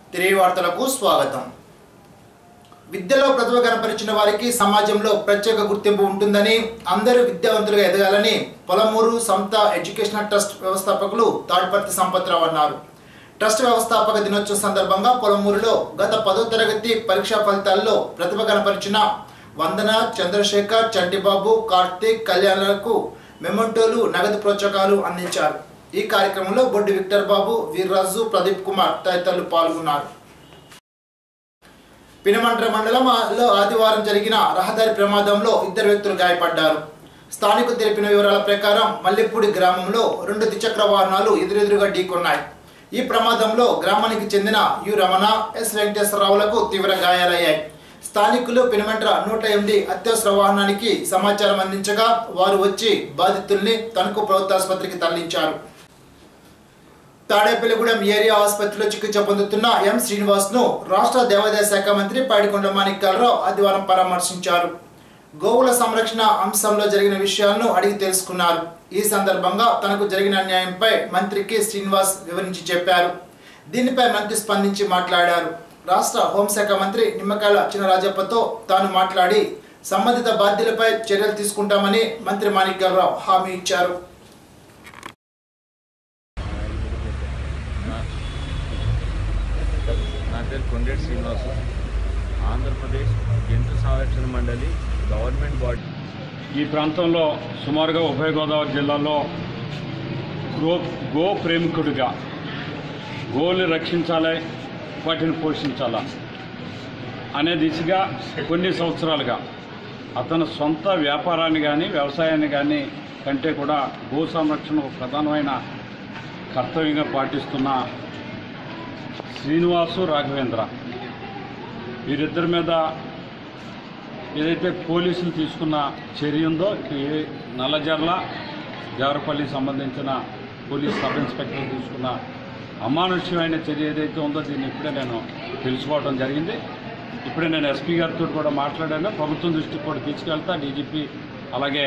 తిరిగి వార్తలకు స్వాగతం విద్యలో ప్రతిభ కనపరిచిన వారికి సమాజంలో ప్రత్యేక గుర్తింపు ఉంటుందని అందరూ విద్యావంతులుగా ఎదగాలని పొలమూరు సంత ఎడ్యుకేషనల్ ట్రస్ట్ వ్యవస్థాపకులు తాడిపర్తి సంపత్రావు అన్నారు ట్రస్ట్ వ్యవస్థాపక దినోత్సవం సందర్భంగా పొలమూరులో గత పదో తరగతి పరీక్షా ఫలితాల్లో ప్రతిభ కనపరిచిన వందన చంద్రశేఖర్ చంటిబాబు కార్తీక్ కళ్యాణ్లకు మెమోటోలు నగదు ప్రోత్సాహకాలు అందించారు ఈ కార్యక్రమంలో బొడ్డి విక్టర్ బాబు వీర్రాజు ప్రదీప్ కుమార్ తదితరులు పాల్గొన్నారు పినమండ్ర మండలంలో ఆదివారం జరిగిన రహదారి ప్రమాదంలో ఇద్దరు వ్యక్తులు గాయపడ్డారు స్థానికులు తెలిపిన వివరాల ప్రకారం మల్లెపూడి గ్రామంలో రెండు ద్విచక్ర వాహనాలు ఎదురెదురుగా ఢీకొన్నాయి ఈ ప్రమాదంలో గ్రామానికి చెందిన యు రమణ ఎస్ వెంకటేశ్వరరావులకు తీవ్ర గాయాలయ్యాయి స్థానికులు పినమంట్ర నూట ఎనిమిది అత్యవసర వాహనానికి సమాచారం అందించగా వారు వచ్చి బాధితుల్ని తణుకు ప్రభుత్వాసుపత్రికి తరలించారు తాడేపల్లిగూడెం ఏరియా ఆసుపత్రిలో చికిత్స పొందుతున్న ఎం శ్రీనివాస్ ను రాష్ట్ర దేవాదాయ శాఖ మంత్రి పాడికొండ మాణిక్యాలరావు ఆదివారం పరామర్శించారు గోవుల సంరక్షణ అంశంలో జరిగిన విషయాలను అడిగి తెలుసుకున్నారు ఈ సందర్భంగా తనకు జరిగిన అన్యాయంపై మంత్రికి శ్రీనివాస్ వివరించి చెప్పారు దీనిపై మంత్రి స్పందించి మాట్లాడారు రాష్ట్ర హోంశాఖ మంత్రి నిమ్మకాయల చినరాజప్పతో తాను మాట్లాడి సంబంధిత బాధ్యులపై చర్యలు తీసుకుంటామని మంత్రి మాణిక్యాలరావు హామీ ఇచ్చారు నా పేరు కొండేటి శ్రీనివాసు ఆంధ్రప్రదేశ్ జంతు సంరక్షణ మండలి గవర్నమెంట్ బాడీ ఈ ప్రాంతంలో సుమారుగా ఉభయ గోదావరి జిల్లాలో గో గో ప్రేమికుడిగా గోల్ని రక్షించాలి వాటిని పోషించాలా అనే దిశగా కొన్ని సంవత్సరాలుగా అతని సొంత వ్యాపారాన్ని కానీ వ్యవసాయాన్ని కానీ కంటే కూడా గో సంరక్షణ ఒక ప్రధానమైన కర్తవ్యంగా పాటిస్తున్న శ్రీనివాసు రాఘవేంద్ర వీరిద్దరి మీద ఏదైతే పోలీసులు తీసుకున్న చర్య ఉందో ఈ నల్లజర్ల దేవరపల్లికి సంబంధించిన పోలీస్ సబ్ ఇన్స్పెక్టర్ తీసుకున్న అమానుష్యమైన చర్య ఏదైతే ఉందో దీన్ని ఇప్పుడే నేను తెలుసుకోవడం జరిగింది ఇప్పుడే నేను ఎస్పీ గారితో కూడా మాట్లాడాను ప్రభుత్వం దృష్టికి కూడా తీసుకెళ్తా డీజీపీ అలాగే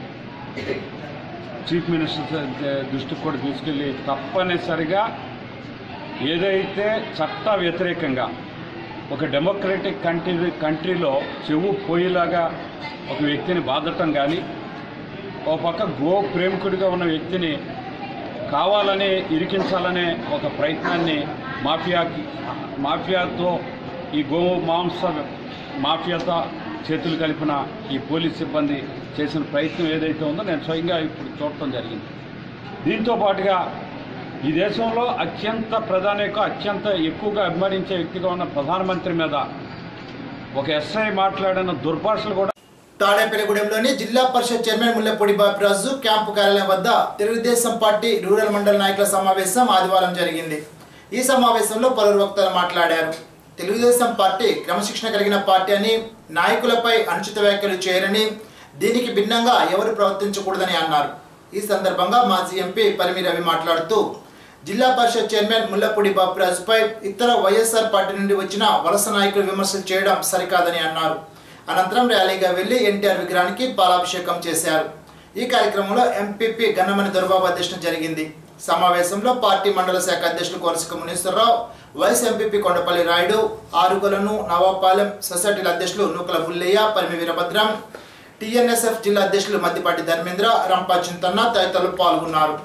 చీఫ్ మినిస్టర్ దృష్టికి కూడా తీసుకెళ్ళి తప్పనిసరిగా ఏదైతే చట్ట వ్యతిరేకంగా ఒక డెమోక్రటిక్ కంట్రీ కంట్రీలో చెవు పోయేలాగా ఒక వ్యక్తిని బాధటం కానీ ఓ పక్క గో ప్రేమికుడిగా ఉన్న వ్యక్తిని కావాలని ఇరికించాలనే ఒక ప్రయత్నాన్ని మాఫియాకి మాఫియాతో ఈ గో మాంస మాఫియాతో చేతులు కలిపిన ఈ పోలీస్ సిబ్బంది చేసిన ప్రయత్నం ఏదైతే ఉందో నేను స్వయంగా ఇప్పుడు చూడటం జరిగింది దీంతో పాటుగా ఈ దేశంలో అత్యంత ప్రధానిక అత్యంత ఎక్కువగా అభిమానించే వ్యక్తిగా ఉన్న ప్రధానమంత్రి మీద ఒక ఎస్ఐ మాట్లాడిన దుర్భాషలు కూడా తాడేపల్లిగూడెంలోని జిల్లా పరిషత్ చైర్మన్ ముల్లపూడి బాపిరాజు క్యాంపు కార్యాలయం వద్ద తెలుగుదేశం పార్టీ రూరల్ మండల నాయకుల సమావేశం ఆదివారం జరిగింది ఈ సమావేశంలో పలువురు వక్తలు మాట్లాడారు తెలుగుదేశం పార్టీ క్రమశిక్షణ కలిగిన పార్టీ అని నాయకులపై అనుచిత వ్యాఖ్యలు చేయరని దీనికి భిన్నంగా ఎవరు ప్రవర్తించకూడదని అన్నారు ఈ సందర్భంగా మాజీ ఎంపీ పరిమి రవి మాట్లాడుతూ జిల్లా పరిషత్ చైర్మన్ ముల్లపూడి బాపురాజుపై ఇతర వైఎస్ఆర్ పార్టీ నుండి వచ్చిన వలస నాయకులు విమర్శలు చేయడం సరికాదని అన్నారు అనంతరం ర్యాలీగా వెళ్లి ఎన్టీఆర్ విగ్రహానికి పాలాభిషేకం చేశారు ఈ కార్యక్రమంలో ఎంపీపీ గన్నమని దొరబాబు అధ్యక్షత జరిగింది సమావేశంలో పార్టీ మండల శాఖ అధ్యక్షులు కోరసిక మునీశ్వరరావు వైస్ ఎంపీపీ కొండపల్లి రాయుడు ఆరుగొలను నవాపాలెం సొసైటీల అధ్యక్షులు నూకల బుల్లయ్య పరిమి వీరభద్రం టీఎన్ఎస్ఎఫ్ జిల్లా అధ్యక్షులు మద్దిపాటి ధర్మేంద్ర రంపా చింతన్న తదితరులు పాల్గొన్నారు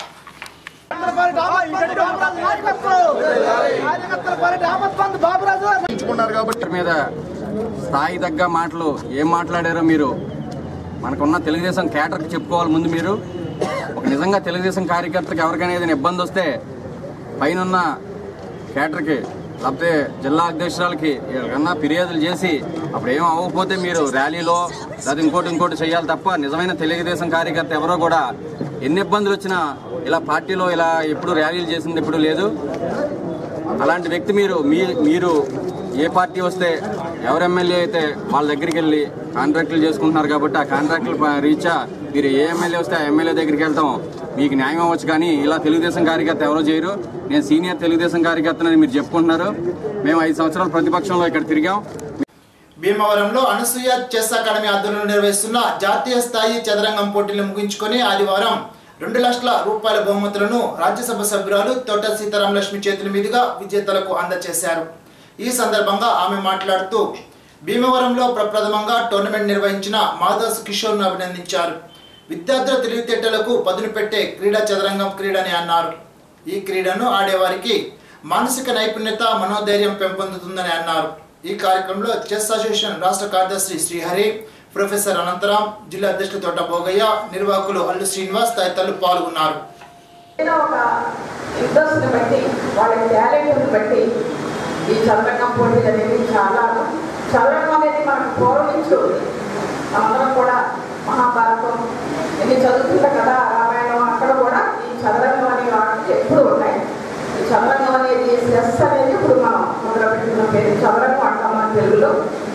ఎంచుకున్నారు కాబట్టి మీద స్థాయి తగ్గ మాటలు ఏం మాట్లాడారో మీరు మనకున్న తెలుగుదేశం కేటర్కి చెప్పుకోవాలి ముందు మీరు ఒక నిజంగా తెలుగుదేశం కార్యకర్తకి ఎవరికైనా ఏదైనా ఇబ్బంది వస్తే పైన కేటర్కి లేకపోతే జిల్లా అధ్యక్షురాలకి ఎవరికన్నా ఫిర్యాదులు చేసి అప్పుడు ఏం అవ్వకపోతే మీరు ర్యాలీలో లేదా ఇంకోటి ఇంకోటి చేయాలి తప్ప నిజమైన తెలుగుదేశం కార్యకర్త ఎవరో కూడా ఎన్ని ఇబ్బందులు వచ్చినా ఇలా పార్టీలో ఇలా ఎప్పుడు ర్యాలీలు చేసింది ఎప్పుడు లేదు అలాంటి వ్యక్తి మీరు మీ మీరు ఏ పార్టీ వస్తే ఎవరు ఎమ్మెల్యే అయితే వాళ్ళ దగ్గరికి వెళ్ళి కాంట్రాక్టులు చేసుకుంటున్నారు కాబట్టి ఆ కాంట్రాక్టులు ప- రీచా మీరు ఏ ఎమ్మెల్యే వస్తే ఆ ఎమ్మెల్యే దగ్గరికి వెళ్తాం మీకు న్యాయం అవ్వచ్చు కానీ ఇలా తెలుగుదేశం కార్యకర్త ఎవరో చేయరు నేను సీనియర్ తెలుగుదేశం కార్యకర్తనని మీరు చెప్పుకుంటున్నారు మేము ఐదు సంవత్సరాల ప్రతిపక్షంలో ఇక్కడ తిరిగాం భీమవరంలో అనసూయ చెస్ అకాడమీ ఆధ్వర్యంలో నిర్వహిస్తున్న జాతీయ స్థాయి చదరంగం పోటీలు ముగించుకొని ఆదివారం రెండు లక్షల రూపాయల బహుమతులను రాజ్యసభ సభ్యురాలు తోట సీతారాం లక్ష్మి చేతుల మీదుగా విజేతలకు అందజేశారు ఈ సందర్భంగా ఆమె మాట్లాడుతూ భీమవరంలో ప్రప్రథమంగా టోర్నమెంట్ నిర్వహించిన మాదాస్ కిషోర్ను అభినందించారు విద్యార్థుల తెలివితేటలకు పదును పెట్టే క్రీడా చదరంగం క్రీడని అన్నారు ఈ క్రీడను ఆడేవారికి మానసిక నైపుణ్యత మనోధైర్యం పెంపొందుతుందని అన్నారు ఈ కార్యక్రమంలో చెస్ అసోసియేషన్ రాష్ట్ర కార్యదర్శి శ్రీహరి ప్రొఫెసర్ అనంతరాం జిల్లా అధ్యక్షులు తోట భోగయ్య నిర్వాహకులు అల్లు శ్రీనివాస్ తదితరులు పాల్గొన్నారు ఏదో ఒక ఇంట్రెస్ట్ని బట్టి వాళ్ళ టాలెంట్ని బట్టి ఈ చదరంగం పోటీలు అనేవి చాలా చదరంగం అనేది మనకు పూర్వం నుంచి ఉంది మనందరం కూడా మహాభారతం ఎన్ని చదువుతున్న కదా రామాయణం అక్కడ కూడా ఈ చదరంగం అనే వాటికి ఎప్పుడు ఉన్నాయి ఈ చదరంగం అనేది సెస్ అనేది ఇప్పుడు మనం మొదలుపెట్టుకున్న పేరు చదరంగం అంటాం మన తెలుగులో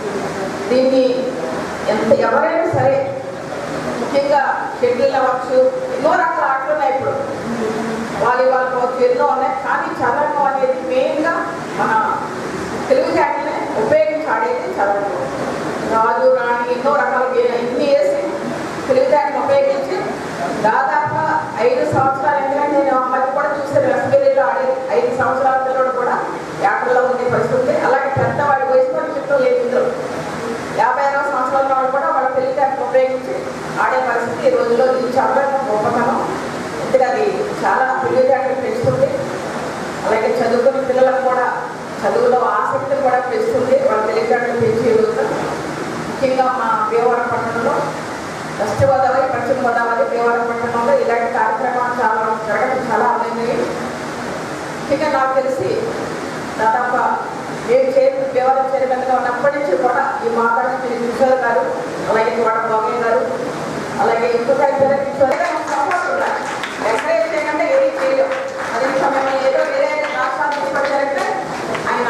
దీన్ని ఎంత ఎవరైనా సరే ముఖ్యంగా షెడ్యూల్ అవ్వచ్చు ఎన్నో రకాల ఆటలు ఉన్నాయి ఇప్పుడు వాలీబాల్ కావచ్చు ఎన్నో ఉన్నాయి కానీ చదరంగం అనేది మెయిన్గా మన తెలివితేటలనే ఉపయోగించి ఆడేది చదరంగం రాజు రాణి ఎన్నో రకాల గే- ఇన్ని వేసి తెలివితేటలు ఉపయోగించి దాదాపుగా ఐదు సంవత్సరాలు ఎందుకంటే నేను అమ్మాయి కూడా చూసాను రసగిరిలో ఆడే ఐదు సంవత్సరాల పిల్లలు కూడా యాత్రలో ఉండే పరిస్థితి ఉంది. అలాగే పెద్దవాడి వయసు కూడా చిత్రం లేదు ఇందులో యాభై అరవై సంవత్సరాల వాళ్ళు కూడా వాళ్ళ తెలివితేటలు ఉపయోగించి ఆడే పరిస్థితి ఈ రోజుల్లో ఈ చదవడం గొప్పతనం ఎందుకంటే అది చాలా తెలివితేటలు పెంచుతుంది అలాగే చదువుకునే పిల్లలకు కూడా చదువులో ఆసక్తిని కూడా పెంచుతుంది వాళ్ళ తెలివితేటలు పెంచి ఈ రోజున ముఖ్యంగా మా భీమవరం పట్టణంలో పశ్చిమ గోదావరి పశ్చిమ గోదావరి భీమవరం పట్టణంలో ఇలాంటి కార్యక్రమాలు చాలా జరగడం చాలా అభినందనీయం ముఖ్యంగా నాకు తెలిసి దాదాపు నేను చేతి దేవాలయం చైర్మన్గా ఉన్నప్పటి నుంచి కూడా ఈ మాతాజీ కిషోర్ గారు అలాగే వాడ బాబయ్య గారు అలాగే ఇంకొక ఇద్దరు కిషోర్ గారు సపోర్ట్ ఉన్నారు ఎంకరేజ్ చేయకుండా ఏది చేయలేం అదే సమయంలో ఏదో వేరే రాష్ట్రాలు తీసుకొచ్చారంటే ఆయన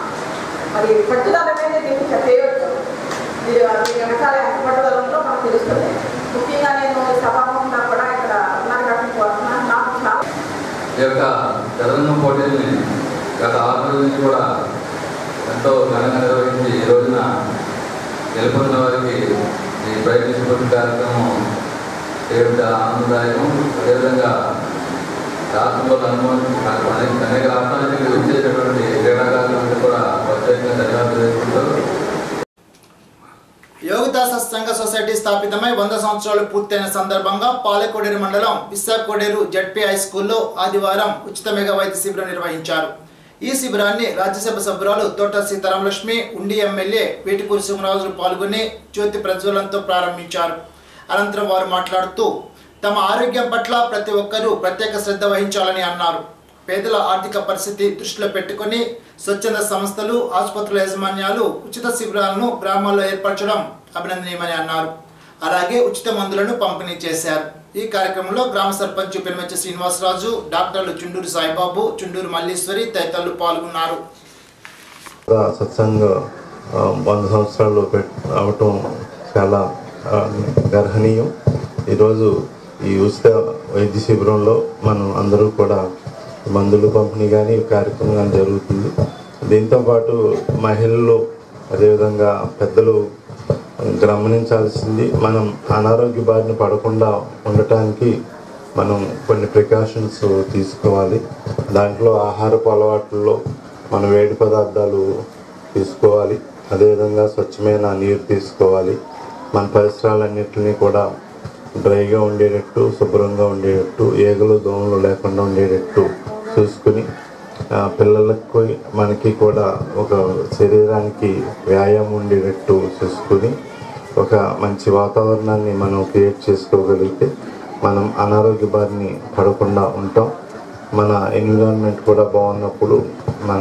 మరి పట్టుదల మీద దీన్ని చేయవచ్చు ఇది అది వెనకాల ఎంత పట్టుదల ఉందో మనకు తెలుస్తుంది ముఖ్యంగా నేను ఈ సభాముఖంగా కూడా ఇక్కడ ఉన్నారు కాబట్టి కోరుతున్నాను నాకు చాలా ఈ యొక్క చదరంగం పోటీల్ని గత ఆరు రోజుల నుంచి కూడా ఎంతో ఘనంగా నిర్వహించి ఈ రోజున గెలుపొందిన వారికి ఈ ప్రైజ్ డిస్ట్రిబ్యూషన్ కార్యక్రమం చేయడం చాలా ఆనందదాయకం అదేవిధంగా రాష్ట్రంలో అనుభవం అనేక అనేక రాష్ట్రాల నుంచి వచ్చేటటువంటి క్రీడాకారులందరూ కూడా ప్రత్యేకంగా ధన్యవాదాలు తెలుసుకుంటూ యోగదాస సంఘ సొసైటీ స్థాపితమై వంద సంవత్సరాలు పూర్తయిన సందర్భంగా పాలకోడేరు మండలం విశాఖకోడేరు జడ్పీ హై స్కూల్లో ఆదివారం ఉచిత మెగా వైద్య శిబిరం నిర్వహించారు ఈ శిబిరాన్ని రాజ్యసభ సభ్యురాలు తోట సీతారాం లక్ష్మి ఉండి ఎమ్మెల్యే వేటికూరి సింహరాజులు పాల్గొని జ్యోతి ప్రజ్వలంతో ప్రారంభించారు అనంతరం వారు మాట్లాడుతూ తమ ఆరోగ్యం పట్ల ప్రతి ఒక్కరూ ప్రత్యేక శ్రద్ధ వహించాలని అన్నారు పేదల ఆర్థిక పరిస్థితి దృష్టిలో పెట్టుకొని స్వచ్ఛంద సంస్థలు ఆసుపత్రుల యాజమాన్యాలు ఉచిత శిబిరాలను గ్రామాల్లో ఏర్పరచడం అభినందనీయమని అన్నారు అలాగే ఉచిత మందులను పంపిణీ చేశారు ఈ కార్యక్రమంలో గ్రామ సర్పంచ్ పెనుమచ్చి శ్రీనివాసరాజు డాక్టర్లు చుండూరు సాయిబాబు చుండూరు మల్లీశ్వరి తదితరులు పాల్గొన్నారు కూడా సత్సంగ ఆ, వంద సంవత్సరాలు పెట్ అవటం చాలా ఆ, గర్హనీయం ఈరోజు ఈ ఉచిత వైద్య శిబిరంలో మనం అందరూ కూడా మందులు పంపిణీ కానీ ఈ కార్యక్రమం కానీ జరుగుతుంది దీంతోపాటు మహిళలు అదేవిధంగా పెద్దలు గమనించాల్సింది మనం అనారోగ్య బారిన పడకుండా ఉండటానికి మనం కొన్ని ప్రికాషన్స్ తీసుకోవాలి దాంట్లో ఆహారపు అలవాట్లలో మన వేడి పదార్థాలు తీసుకోవాలి అదేవిధంగా స్వచ్ఛమైన నీరు తీసుకోవాలి మన పరిసరాలన్నింటినీ కూడా డ్రైగా ఉండేటట్టు శుభ్రంగా ఉండేటట్టు ఏగలు దోమలు లేకుండా ఉండేటట్టు చూసుకుని ఆ, పిల్లలకు మనకి కూడా ఒక శరీరానికి వ్యాయామం ఉండేటట్టు చూసుకుని ఒక మంచి వాతావరణాన్ని మనం క్రియేట్ చేసుకోగలిగితే మనం అనారోగ్య బారిని పడకుండా ఉంటాం మన ఎన్విరాన్మెంట్ కూడా బాగున్నప్పుడు మన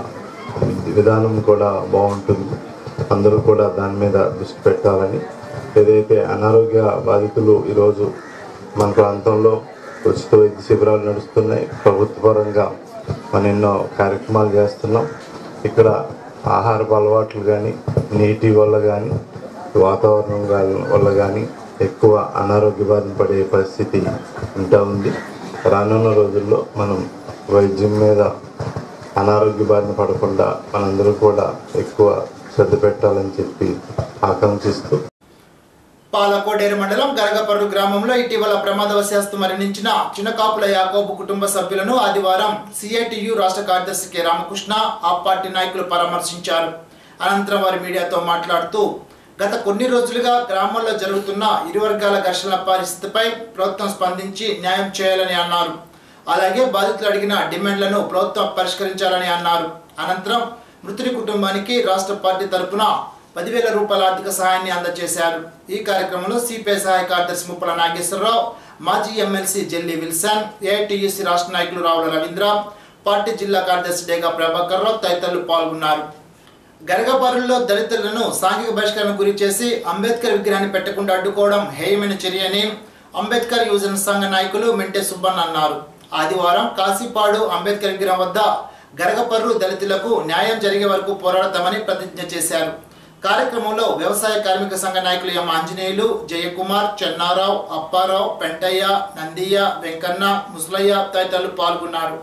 విధానం కూడా బాగుంటుంది అందరూ కూడా దాని మీద దృష్టి పెట్టాలని ఏదైతే అనారోగ్య బాధితులు ఈరోజు మన ప్రాంతంలో ఉచిత వైద్య శిబిరాలు నడుస్తున్నాయి ప్రభుత్వ పరంగా మనం ఎన్నో కార్యక్రమాలు చేస్తున్నాం ఇక్కడ ఆహారపు అలవాట్లు కానీ నీటి వల్ల కానీ వాతావరణం గా- వల్ల కానీ ఎక్కువ అనారోగ్య బారిన పడే పరిస్థితి ఉంటా ఉంది రానున్న రోజుల్లో మనం వైద్యం మీద అనారోగ్య బారిన పడకుండా మనందరూ కూడా ఎక్కువ శ్రద్ధ పెట్టాలని చెప్పి ఆకాంక్షిస్తూ పాలకోడేరు మండలం గరగపర్రు గ్రామంలో ఇటీవల ప్రమాదవశాస్తు మరణించిన చిన్నకాపుల యాకోబు కుటుంబ సభ్యులను ఆదివారం సిఐటియు రాష్ట్ర కార్యదర్శి కె రామకృష్ణ ఆ పార్టీ నాయకులు పరామర్శించారు అనంతరం వారు మీడియాతో మాట్లాడుతూ గత కొన్ని రోజులుగా గ్రామంలో జరుగుతున్న ఇరు వర్గాల ఘర్షణల పరిస్థితిపై ప్రభుత్వం స్పందించి న్యాయం చేయాలని అన్నారు అలాగే బాధితులు అడిగిన డిమాండ్లను ప్రభుత్వం పరిష్కరించాలని అన్నారు అనంతరం మృతుడి కుటుంబానికి రాష్ట్ర పార్టీ తరపున పదివేల రూపాయల ఆర్థిక సహాయాన్ని అందజేశారు ఈ కార్యక్రమంలో సిపిఐ సహాయ కార్యదర్శి ముప్పల నాగేశ్వరరావు మాజీ ఎమ్మెల్సీ జెల్లి విల్సన్ ఏఐటియుసి రాష్ట్ర నాయకులు రావుల రవీంద్ర పార్టీ జిల్లా కార్యదర్శి డేగా ప్రభాకర్ రావు తదితరులు పాల్గొన్నారు గరగబారుల్లో దళితులను సాంఘిక బహిష్కరణ గురి చేసి అంబేద్కర్ విగ్రహాన్ని పెట్టకుండా అడ్డుకోవడం హేయమైన చర్య అని అంబేద్కర్ యువజన సంఘ నాయకులు మెంటే సుబ్బన్ అన్నారు ఆదివారం కాశీపాడు అంబేద్కర్ విగ్రహం వద్ద గరగపర్రు దళితులకు న్యాయం జరిగే వరకు పోరాడతామని ప్రతిజ్ఞ చేశారు కార్యక్రమంలో వ్యవసాయ కార్మిక సంఘ నాయకులు ఎం ఆంజనేయులు జయకుమార్ చెన్నారావు అప్పారావు పెంటయ్య నందియ్య వెంకన్న ముసలయ్య తదితరులు పాల్గొన్నారు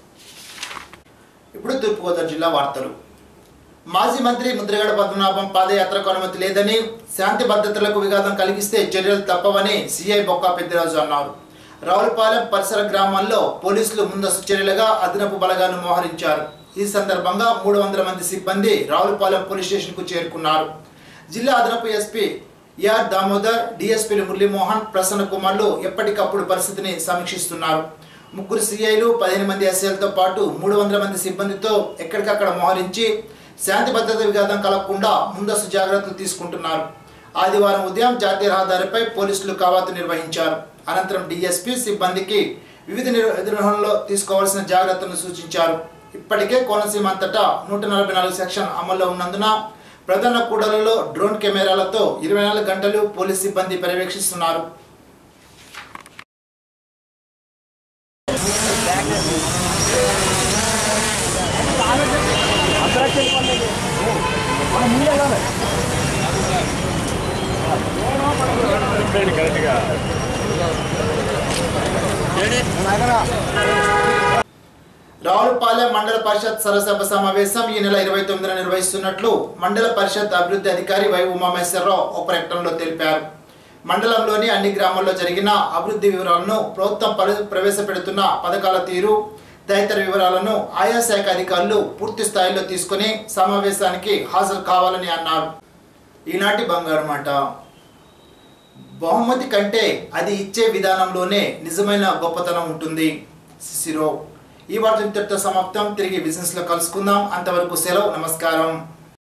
ఇప్పుడు తూర్పుగోదావరి జిల్లా వార్తలు మాజీ మంత్రి ముద్రగడ పద్మనాభం పాదయాత్రకు అనుమతి లేదని శాంతి భద్రతలకు విఘాతం కలిగిస్తే చర్యలు తప్పవని సిఐ బొక్క పెద్దిరాజు అన్నారు రావులపాలెం పరిసర గ్రామాల్లో పోలీసులు ముందస్తు చర్యలుగా అదనపు బలగాలను మోహరించారు ఈ సందర్భంగా మూడు వందల మంది సిబ్బంది రావులపాలెం పోలీస్ స్టేషన్కు చేరుకున్నారు జిల్లా అదనపు ఎస్పీ ఏఆర్ దామోదర్ డిఎస్పీలు మురళీమోహన్ ప్రసన్న కుమార్లు ఎప్పటికప్పుడు పరిస్థితిని సమీక్షిస్తున్నారు ముగ్గురు సిఐలు పదిహేను మంది ఎస్ఐలతో పాటు మూడు వందల మంది సిబ్బందితో ఎక్కడికక్కడ మోహరించి శాంతి భద్రత విఘాతం కలగకుండా ముందస్తు జాగ్రత్తలు తీసుకుంటున్నారు ఆదివారం ఉదయం జాతీయ రహదారిపై పోలీసులు కవాతు నిర్వహించారు అనంతరం డిఎస్పీ సిబ్బందికి వివిధ నిర్- నిర్వహణలో తీసుకోవాల్సిన జాగ్రత్తలను సూచించారు ఇప్పటికే కోనసీమ అంతటా నూట నలభై నాలుగు సెక్షన్ అమల్లో ఉన్నందున ప్రధాన కూడలలో డ్రోన్ కెమెరాలతో ఇరవై నాలుగు గంటలు పోలీస్ సిబ్బంది పర్యవేక్షిస్తున్నారు రావులపాలెం మండల పరిషత్ సరసభ సమావేశం ఈ నెల ఇరవై తొమ్మిదిన నిర్వహిస్తున్నట్లు మండల పరిషత్ అభివృద్ధి అధికారి వై ఉమామేశ్వరరావు ఒక ప్రకటనలో తెలిపారు మండలంలోని అన్ని గ్రామాల్లో జరిగిన అభివృద్ధి వివరాలను ప్రభుత్వం పరి- ప్రవేశపెడుతున్న పథకాల తీరు తదితర వివరాలను ఆయా శాఖ అధికారులు పూర్తి స్థాయిలో తీసుకుని సమావేశానికి హాజరు కావాలని అన్నారు ఈనాటి బంగారు మాట బహుమతి కంటే అది ఇచ్చే విధానంలోనే నిజమైన గొప్పతనం ఉంటుంది సిసిరో ఈ వార్త ఇంతటితో సమాప్తం తిరిగి బిజినెస్లో కలుసుకుందాం అంతవరకు సెలవు నమస్కారం